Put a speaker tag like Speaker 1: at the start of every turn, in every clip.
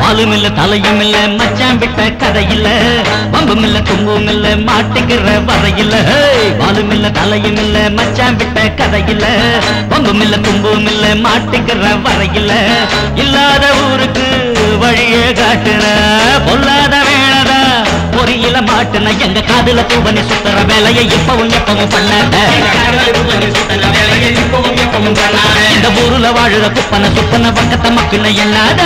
Speaker 1: பாலும் இல்ல தலையும் இல்ல மச்சான் விட்ட கதையில பம்பும் இல்ல தும்பும் இல்ல மாட்டுக்கிற வரையில பாலும் இல்ல தலையும் இல்ல மச்சான் விட்ட கதையில பம்பும் இல்ல தும்பும் இல்ல மாட்டுக்கிற வரையில இல்லாத ஊருக்கு வழியே காட்டுற பொல்லாத வேளதா பொறியில மாட்டுன எங்க காதுல பூவனி சுத்துற வேலையை இப்பவும் எப்பவும் பண்ணாத இந்த ஊருல வாழுற குப்பன சுப்பன பக்கத்த மக்கள் எண்ணாத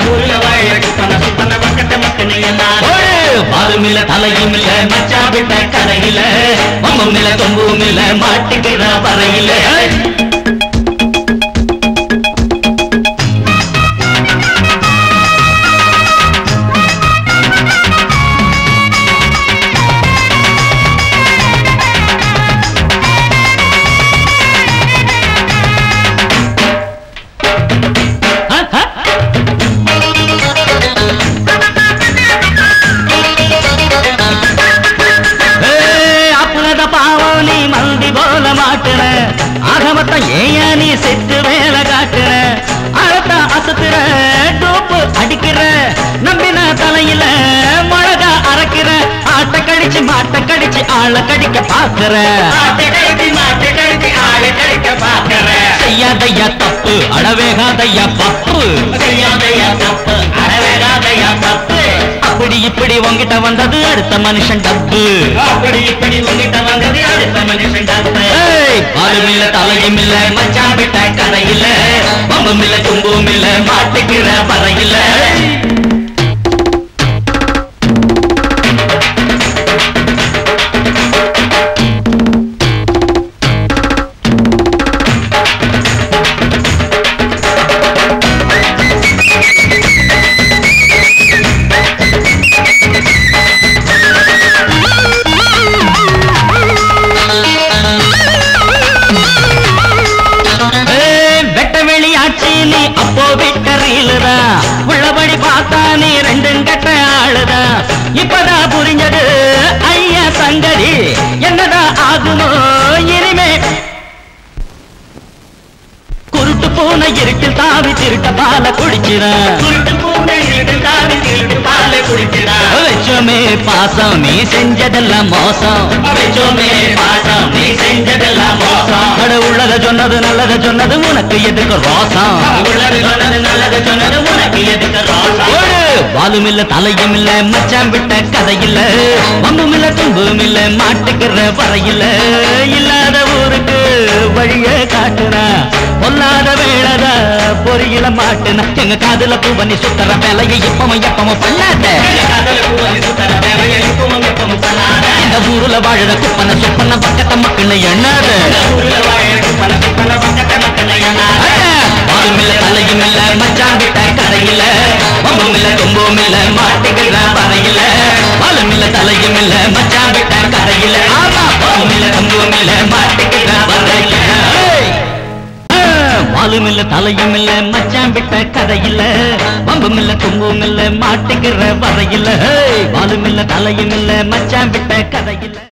Speaker 1: பாலும் இல்ல தலையும் இல்ல மச்சா விட்ட கரையில மம்மம் இல்ல தொம்பும் இல்ல மாட்டுக்கிற வரையில அப்பத பாவம் நீ மந்தி போல மாட்டுன ஆகமத்த ஏயா நீ செத்து வேலை காட்டுற அழத்த அசத்துற டோப்பு அடிக்கிற நம்பின தலையில மிளகா அரைக்கிற ஆட்ட கடிச்சு மாட்ட கடிச்சு ஆள கடிக்க பாக்குற செய்யாதையா தப்பு அடவேகாதையா பப்பு செய்யாதையா தப்பு அடவேகாதையா தப்பு அப்படி இப்படி உங்கிட்ட வந்தது அடுத்த மனுஷன் டப்பு
Speaker 2: அப்படி இப்படி உன்கிட்ட வந்தது அடுத்த மனுஷன் தப்பு
Speaker 1: ஏய், பாலும் இல்ல தலையும் இல்ல மச்சான் விட்ட கதையில பம்பும் இல்ல தும்பும் இல்ல மாட்டுக்கிற பறையில ஏய், வெட்ட வெளியாச்சு நீ அப்போ விட்ட ரீலுதா உள்ளபடி பார்த்தா நீ ரெண்டும் கட்ட ஆளுதா இப்பதான் புரிஞ்சது ஐயா சங்கதி என்னடா ஆகுமோ இனிமே குருட்டு போன இருட்டில் தாவி திருட்ட பால குடிச்சிடான்
Speaker 2: குருட்டு பூனை இழுத்து தாவி திருட்டு பாலை குடிச்சிடா
Speaker 1: வச்சோமே பாசம் நீ செஞ்சதெல்லாம் மோசம்
Speaker 2: வச்சோமே பாசம் நீ செஞ்சதெல்லாம் மோசம்
Speaker 1: அட உள்ளத சொன்னது நல்லத சொன்னது உனக்கு எதுக்கு ரோசம்
Speaker 2: உள்ளது சொன்னது நல்லது சொன்னது உனக்கு எதுக்கு ரோசம்
Speaker 1: ஓடு பாலும் இல்ல தலையும் இல்ல மச்சான் விட்ட கதையில்ல மம்பும் இல்ல தும்பும் இல்ல மாட்டுக்கிற வரையில இல்லாத ஊருக்கு வழிய காட்டுனா பொல்லாத வேளத பொறியில மாட்டுனா எங்க காதுல பூ பண்ணி சுத்தற வேலையை இப்பவும் எப்பவும் பண்ணாத
Speaker 2: காதல பூவனி சுத்தர வேலையை இப்பவும் எப்பவும் பண்ணாத
Speaker 1: இந்த ஊருல வாழுற குப்பன சுப்பன பக்கத்த மக்கள் எண்ணாத
Speaker 2: ஊர்ல வாழ பல பல பக்கத்தை மக்களை எண்ணாத
Speaker 1: பாலும் இல்ல தலையும் இல்ல மச்சான் விட்ட கரையில மம்பும் இல்ல தும்பும் இல்ல மாட்டுக்கிற வரையில பாலும் இல்ல தலையும் இல்ல மச்சான் விட்ட கரையில ஆமா பாலும் இல்ல தும்பும் இல்ல மாட்டுக்கிற வரையில ஏய்! ஆ, பாலும் இல்ல தலையும் இல்ல மச்சான் விட்ட கதையில பம்பும் இல்ல தும்பும் இல்ல மாட்டுக்கிற வரையில ஏய்! பாலும் இல்ல தலையும் இல்ல மச்சான் விட்ட கதையில